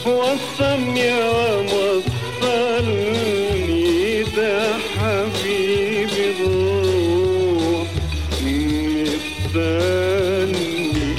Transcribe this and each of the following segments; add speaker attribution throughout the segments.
Speaker 1: وصلني ووصلني ده حبيبي روح مستني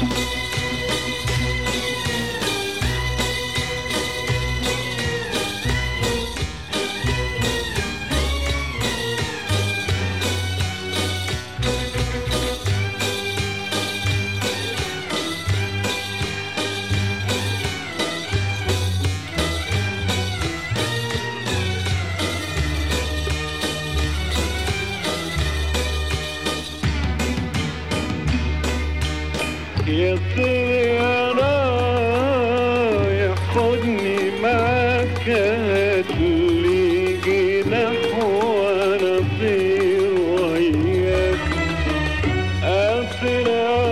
Speaker 1: يا طير رايح خدني معاك هاتلي جناح وانا اطير وياك اطير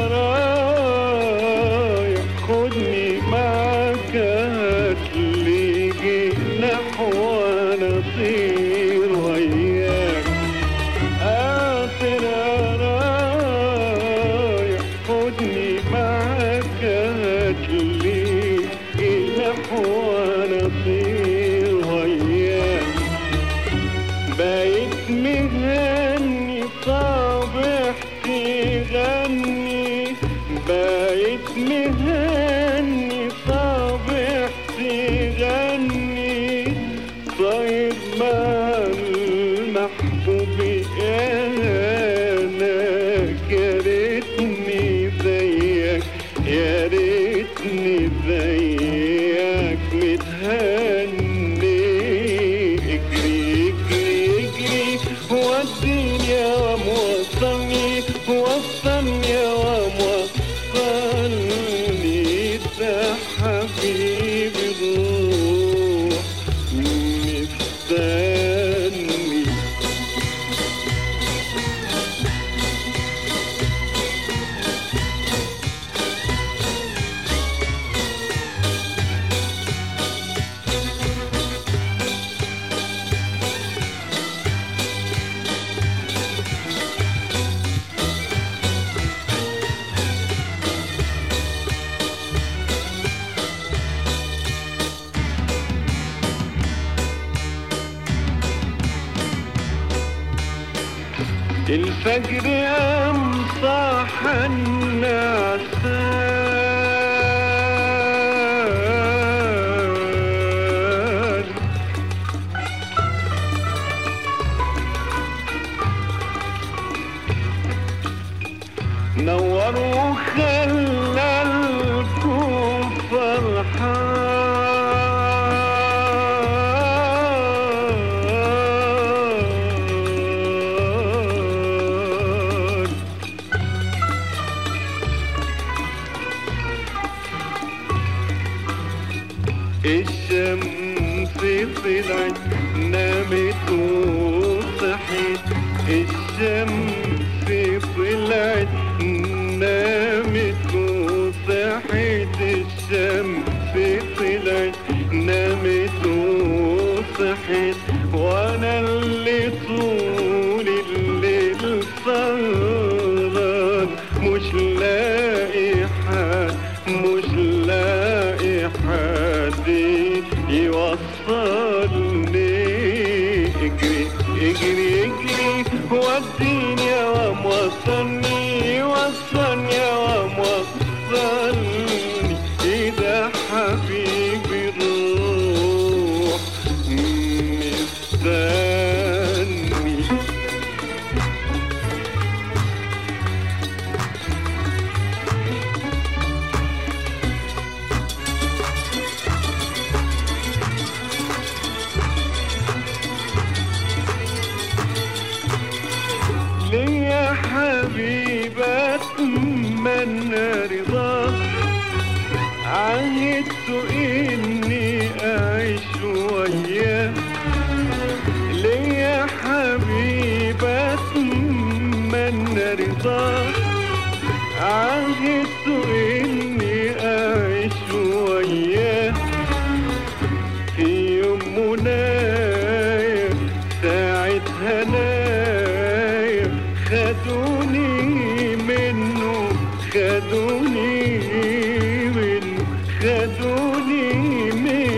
Speaker 1: رايح خدني معاك هاتلي جناح وانا اطير وياك آخر رايح خدني معاك هاتلي جناح وانا اطير وياك بقيت مغني صابح تغني بقيت مغني صابح تغني طيب مع المحبوب انا يا ريتني زيك يا ريتني زيك متهني اجري اجري اجري وديني يا موصلني وصلني يا موصلني ده حبيبي روح مستني الفجر قام صاح النعسان نور وخلى الكون فرحان الشمس طلعت نامت وصحت الشمس طلعت نامت وصحت الشمس طلعت نامت وصحت وانا اللي طول الليل سهران مش لاقي حد مش لاقي حد يوصلني اجري اجري اجري وديني يا وام وصلني وصلني يا وام وصلني اذا حبيبي روح مستني ليا حبيبة أتمنى رضاك عهدت إني أعيش وياك ليا حبيبة أتمنى رضاك عهدت إني أعيش وياك في يوم منايا ساعة هنايا خدوني منه خدوني منه خدوني منه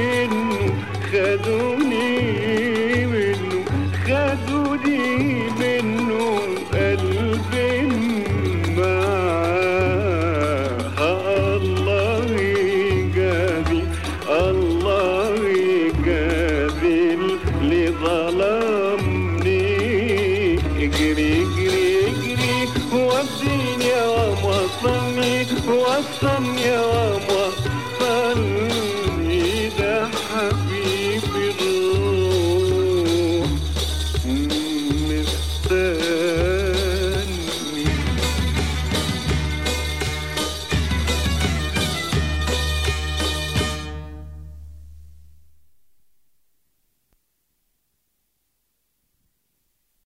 Speaker 1: خصم يا